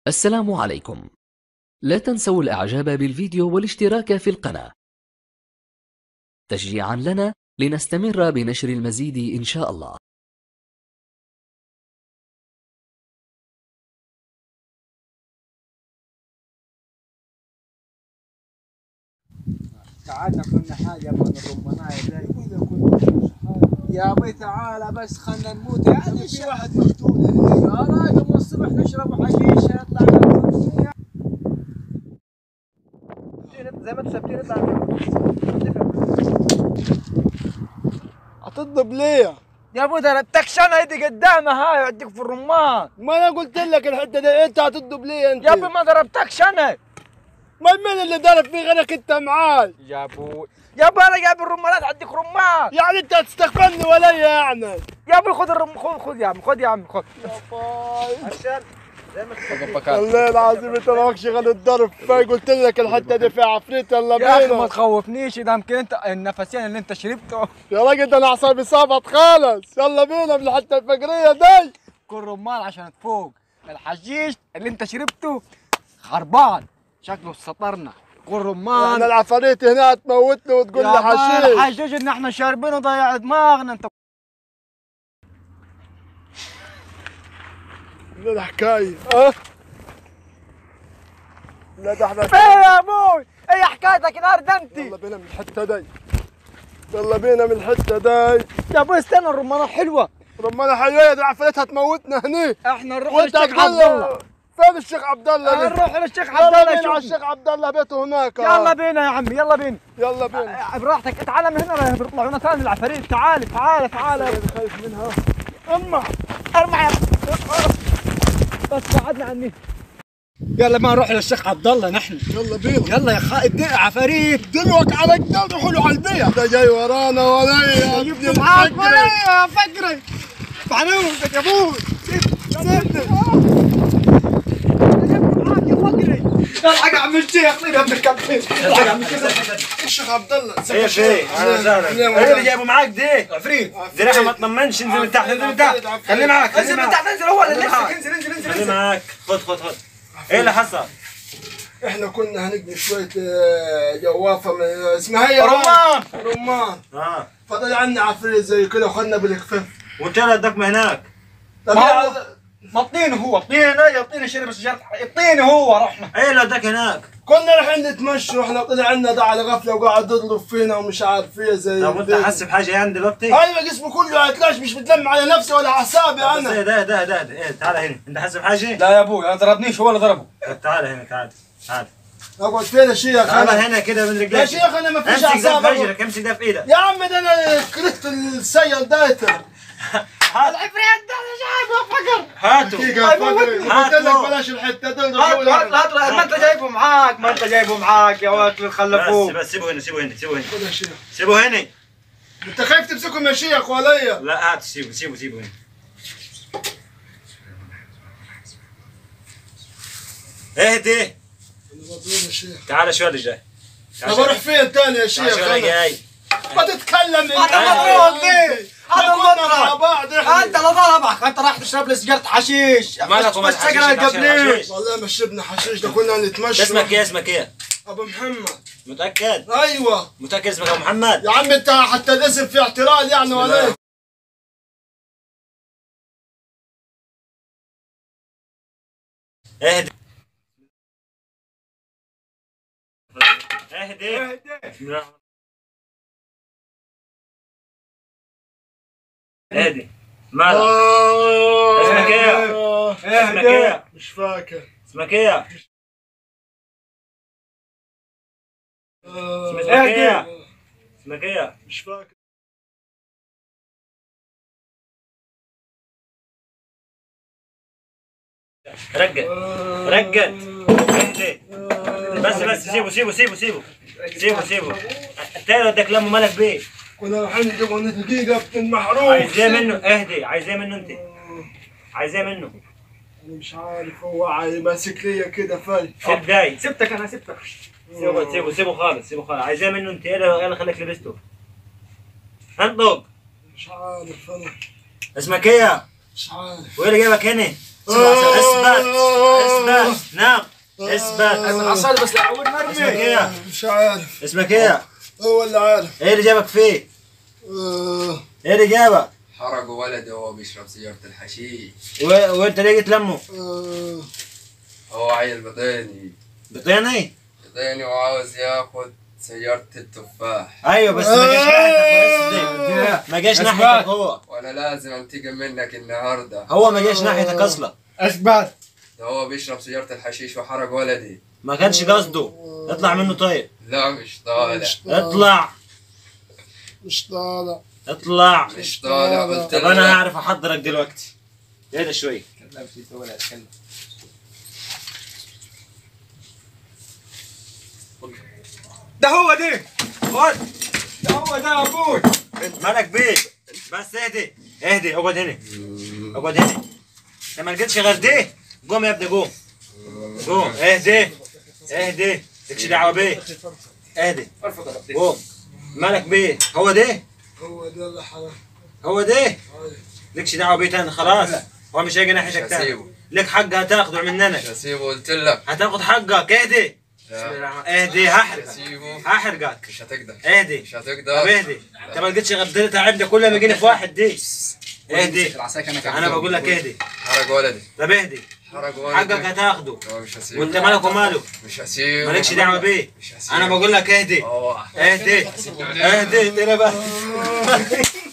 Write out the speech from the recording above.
السلام عليكم لا تنسوا الاعجاب بالفيديو والاشتراك في القناة تشجيعا لنا لنستمر بنشر المزيد ان شاء الله تعالنا كنا حاجة من الرمانية زي كذا كنا يا ابوي تعالى بس خلنا نموت يعني في واحد مقتول يا راجل من الصبح نشرب حشيش يطلع لنا زي ما انتم ثابتين يطلع هتضرب ليه؟ يا ابوي ده التكشنة دي قدامها هاي عندك في الرمان ما انا قلت لك الحته دي انت هتضرب ليه انت؟ يا ابوي ما ضربتكش انا ما مين اللي ضرب في غيرك انت معاي؟ يا ابوي يا ابوي انا جايب الرمانات عندك رمان يعني انت هتستقبلني ولا يعني؟ يا ابوي خذ الرم خذ خذ يا عم خذ يا عم خذ عشان زي ما والله العظيم انت ماك شغل الضرب فاي قلت لك الحته دي فيها عفريت يلا يا اخي ما بينا تخوفنيش ده يمكن انت النفسين اللي انت شربته يا راجل ده انا اعصابي صابت خالص يلا بينا من الحته الفجريه دي كل رمان عشان تفوق الحشيش اللي انت شربته خربان شكله سطرنا كل احنا رمان العفاريت هنا هتموتني وتقول لي يا مان حشيش الحشيش اللي احنا شاربينه ضيع دماغنا انت لا ده حكايه اه لا ده احنا ايه يا ابوي ايه حكايتك النهار ده انت يلا بينا من الحته دي يلا بينا من الحته دي يا ابوي استنى الرمانه حلوه رمانة حلوية دي العفاريت هتموتنا هني احنا نروح وانت للشيخ هتقول عبد الله فين الشيخ عبد الله ده؟ نروح للشيخ عبد يلا الله بينا على يشوفنا. الشيخ عبد الله بيته هناك يلا بينا يا عمي يلا بينا يلا بينا آه، براحتك تعال من هنا بيطلعوا لنا ثاني العفاريت تعال تعال تعال خايف منها اما ارمع يا بس بعدنا عني يلا ما نروح للشيخ عبد الله نحن يلا بينا يلا يا خائب دي عفاريت دلوك على الجنب روحوا على البيت ده جاي ورانا ولا يا ابن جبت معاك الفجر. ولا يا فقري بعلومك يا ابوي الحق يا عم الشيخ طيب يا ابن الكلب الحق يا عم الشيخ الشيخ عبد الله ايه في اهلا وسهلا ايه اللي جايبه معاك دي عفريت دي ريحه ما تطمنش انزل من تحت انزل من تحت خليه معاك خليه انزل من معاك تحت انزل هو اللي خليه نفسك معاك. انزل انزل انزل خليه انزل معاك خد خد خد ايه اللي حصل؟ احنا كنا هنقضي شوية آه، جوافة من اسمها هي رمان رمان اه فضل عنا عفريت زي كده وخدنا بالخفاف وانت اللي اداك من هناك طب ما يا- هو- مطينه هو طينه يعطيني شرب السجارة يعطيني هو رحمة ايه اللي اداك هناك؟ كنا رايحين نتمشى واحنا طلع عنا ده على غفله وقاعد يضرب فينا ومش عارف ايه زي طب وانت كده. حاسس بحاجه يعني دلوقتي؟ ايوه جسمي كله هتلاش مش متلم على نفسي ولا اعصابي بس ايه انا ده ده ده ده ايه تعال هنا انت حاسس بحاجه؟ لا يا ابوي انا ضربنيش هو اللي ضربه طب تعال هنا تعال تعال اقعد فين يا شيخ تعال انا هنا كده من رجليك يا شيخ انا ما فيش امسك ده اعصاب في وجهك امسك ده في ايدك يا عم ده انا كرهت السيل دايتر العفريت ده انا جايبه فقر هاتوا دقيقة أي فقري موتني. قلت لك هاتوا. بلاش الحتة دي هات هات هات ما انت جايبه معاك ما انت جايبه معاك يا واكل بس خلفوه بس سيبه هنا سيبه هنا سيبه هنا خد يا شيخ سيبه هنا انت خايف تمسكهم يا شيخ ولا لا هات سيبه سيبه سيبه هنا اهدي انا مضروب يا شيخ تعال شوي اللي جاي تعال طب شوي. اروح فين تاني يا تعال شيخ شوي اللي أنا؟ جاي ما تتكلم هذا يا مضروب أخي. ليه؟ هذا ما كنا مع مضروب. بعض انت احنا اللي ضربك انت رايح تشرب لي سجارة حشيش مالك ومال بس حشيش؟ سجارة عشان قبليش حشيش. والله ما شربنا حشيش ده كنا نتمشى اسمك ايه اسمك ايه؟ ابو محمد متأكد؟ ايوه متأكد اسمك ابو محمد؟ يا عم انت حتى الاسم في اعتراض يعني ولا ايه؟ اهدي اهدي بسم الله الرحمن الرحيم. اهدي مالك آه. اسمك ايه؟ آه. اسمك ايه؟ مش فاكر اسمك ايه؟ آه. اسمك ايه؟ اسمك ايه؟ مش فاكر رقد آه. رقد اهدي بس بس سيبه سيبه سيبه سيبه سيبه سيبه التاني بدك لما مالك بيه كنا رايحين نجيبوا دقيقة في المحروم عايز ايه منه اهدي عايز ايه منه انت عايز ايه منه انا مش عارف هو عاي- ماسك ليا كده فاي سيب داي سبتك انا سبتك سيبه سيبه سيبه خالص سيبه خالص عايز ايه منه انت ايه اللي إيه اللي خليك لبسته انطق مش عارف انا اسمك ايه مش عارف وايه اللي جايبك هنا اثبت اثبت نام اثبت العصاية بس لعود اسمك مرمي ايه مش عارف اسمك ايه هو اللي عارف ايه اللي جابك فيه آه، ايه اللي جابك حرقوا ولده وهو بيشرب سيارة الحشيش و... وانت ليه جيت لمه آه، هو عيل بطيني بطيني بطيني وعاوز ياخد سيارة التفاح ايوه بس ما جاش ناحيتك يا أسطى. ما جاش ناحيتك هو وانا لازم انتقم منك النهارده هو ما جاش ناحيتك اصلا اثبت ده هو بيشرب سيارة الحشيش وحرق ولدي ما كانش قصده اطلع منه طيب لا مش طالع مش طالع اطلع مش طالع اطلع مش طالع قلت طب انا لك هعرف احضرك دلوقتي اهدى شوي ده هو ده خد ده هو ده ابوي مالك بيه بس اهدي اهدي اقعد هنا اقعد هنا انت ما لقيتش غير دي قوم يا ابني قوم قوم اهدي اهدي مالكش دعوه بيه اهدي قوم مالك بيه هو ده هو ده اللي حرام هو ده لكش دعوه بيه تاني خلاص هو مش هيجي ناحيتك مش تاني هسيبه. لك حق هتاخده مننا مش هسيبه قلت لك هتاخد حقك اهدي بسم الله لا الرحمن- اهدي هحرقك هسيبه هحرقك مش هتقدر اهدي مش طب هتقدر اهدي انت ما لقيتش غير ديرة تعب ده كله بيجيني في واحد دي اهدي انا بقول لك اهدي حرق ولدي طب اهدي حرق ولدي حقك هتاخده لا مش هسيبه وانت مالك وماله مش هسيبه مالكش دعوه بيه مش هسيبه انا بقول لك اهدي اه اهدي اهدي اهدي بقى